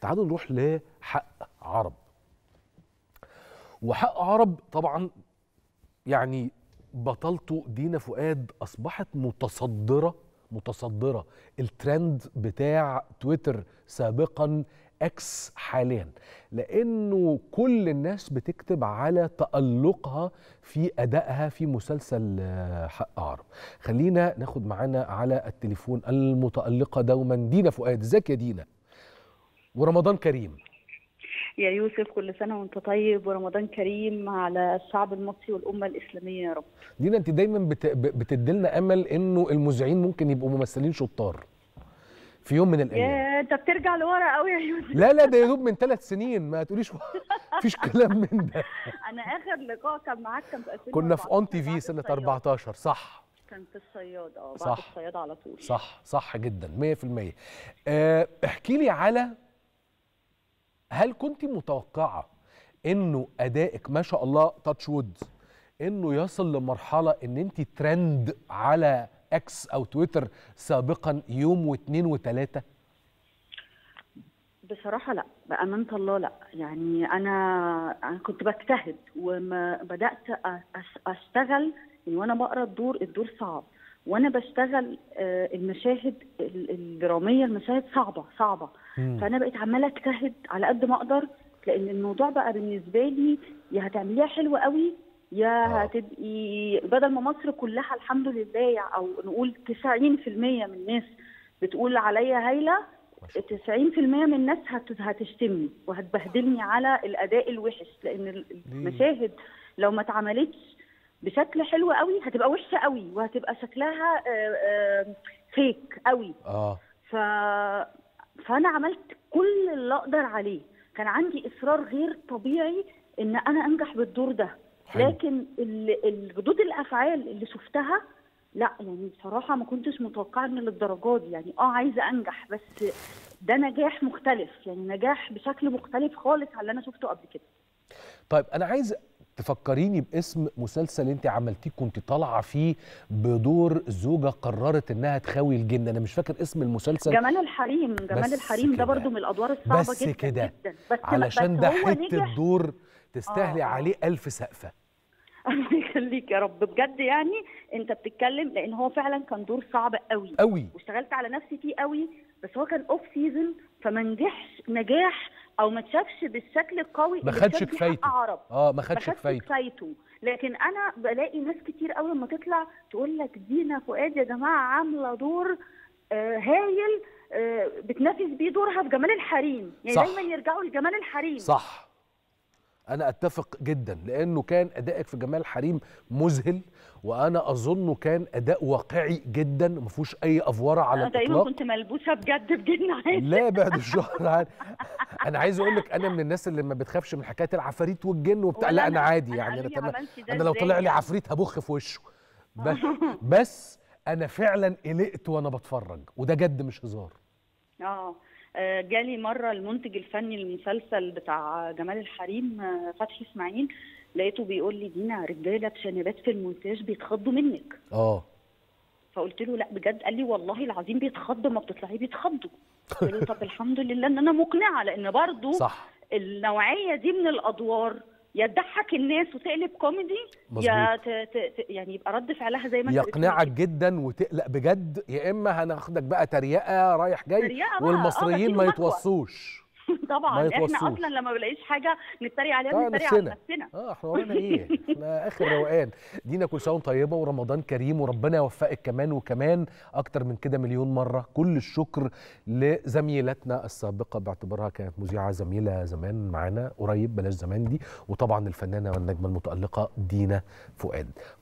تعالوا نروح لحق عرب وحق عرب طبعا يعني بطلته دينا فؤاد اصبحت متصدره متصدره الترند بتاع تويتر سابقا اكس حاليا لانه كل الناس بتكتب على تالقها في ادائها في مسلسل آه، حق عرب خلينا ناخد معانا على التليفون المتالقه دوما دينا فؤاد ازيك يا دينا ورمضان كريم يا يوسف كل سنة وانت طيب ورمضان كريم على الشعب المصري والأمة الإسلامية يا رب دينا انت دايما بت... ب- بتديلنا امل انه المذيعين ممكن يبقوا ممثلين شطار في يوم من الايام يا انت بترجع لورا قوي يا يوسف لا لا ده يا دوب من ثلاث سنين ما تقوليش مفيش كلام من ده أنا آخر لقاء كان معاك كان في 2014 كنا في اون تي في بعد سنه الصياد. 14 صح كان في الصياد اه بعد صح. الصياد على طول صح صح جدا 100% آه، احكي لي على هل كنت متوقعه انه ادائك ما شاء الله تاتش وود انه يصل لمرحله ان انت ترند على اكس او تويتر سابقا يوم واثنين وثلاثه بصراحة لا بأمانة الله لا يعني أنا أنا كنت بجتهد وما بدأت أ- أش- أشتغل يعني وأنا بقرا الدور الدور صعب وأنا بشتغل آه، المشاهد ال- الدرامية المشاهد صعبة صعبة فأنا بقيت عمالة أجتهد على قد ما أقدر لأن الموضوع بقى بالنسبة لي يا هتعمليها حلوة قوي يا آه. هتبقي بدل ما مصر كلها الحمد لله يعني أو نقول 90% من الناس بتقول عليا هايلة ما شاء الله. 90% من الناس هت- هتشتمني وهتبهدلني على الاداء الوحش لان ال- المشاهد لو ما اتعملتش بشكل حلو قوي هتبقى وحشه قوي وهتبقى شكلها آه، آه، فيك قوي اه ف... فانا عملت كل اللي اقدر عليه كان عندي اصرار غير طبيعي ان انا انجح بالدور ده حلو. لكن ال- ال- ردود الافعال اللي شفتها لا يعني بصراحه ما كنتش متوقعه ان للدرجات دي يعني اه عايزه انجح بس ده نجاح مختلف يعني نجاح بشكل مختلف خالص على اللي انا شفته قبل كده طيب انا عايز تفكريني باسم مسلسل انت عملتيه كنت طالعه فيه بدور زوجه قررت انها تخاوي الجن انا مش فاكر اسم المسلسل جمال الحريم بس جمال الحريم كده. ده برضو من الادوار الصعبه بس جدا كده. جدا بس علشان بس ده هو حته نجح دور تستاهلي آه، آه. عليه ألف سقفه الله يخليك يا رب بجد يعني انت بتتكلم لان هو فعلا كان دور صعب قوي قوي واشتغلت على نفسي فيه قوي بس هو كان اوف سيزون فما نجحش نجاح او ما اتشافش بالشكل القوي ما اللي خدش اتشاف بيه كفايته. حق عرب اه ما ما خدش خدش كفايته كفايته لكن انا بلاقي ناس كتير قوي لما تطلع تقول لك دينا فؤاد يا جماعه عامله دور آه هايل آه بتنافس بيه دورها في جمال الحريم يعني صح. دايما يرجعوا لجمال الحريم صح انا اتفق جدا لانه كان ادائك في جمال حريم مذهل وانا اظنه كان اداء واقعي جدا ما فيهوش اي افوره على انا تقريبا الاطلاق كنت ملبوسه بجد بجن عادي لا بعد الشهر عن... انا عايز اقول لك انا من الناس اللي ما بتخافش من حكايه العفاريت والجن وبتاع ولا لا انا أنا. عادي أنا يعني انا قالوا لي تمام عملتي ده انا لو إزاي طلع لي يعني؟ عفريت هبخ في وشه بس, بس انا فعلا قلقت وانا بتفرج وده جد مش هزار اه آه، جالي مره المنتج الفني للمسلسل بتاع جمال الحريم آه، فتحي اسماعيل لقيته بيقول لي دينا رجاله بشنبات في المونتاج بيتخضوا منك اه فقلت له لا بجد قال لي والله العظيم بيتخضوا ما بتطلعي بيتخضوا قلت له طب الحمد لله ان انا مقنعه لان برضو صح النوعيه دي من الادوار يا تضحك الناس وتقلب كوميدي يا ت... ت... ت... يعني يبقى رد فعلها زي ما انت بتقول يقنعك كده. جدا وتقلق بجد يا اما هناخدك بقى تريقه رايح جاي تريقة بقى، آه، والمصريين غسيل ما ومكوى. يتوصوش طبعا ما احنا يتوصوش. اصلا لما بنلاقيش حاجه نتريق عليها آه، بنتريق على نفسنا. نفسنا اه احنا ورانا ايه احنا اخر روقان دينا كل سنه وانت طيبه ورمضان كريم وربنا يوفقك كمان وكمان اكتر من كده مليون مره كل الشكر لزميلتنا السابقه باعتبارها كانت مذيعه زميله زمان معانا قريب بلاش زمان دي وطبعا الفنانه والنجمه المتالقه دينا فؤاد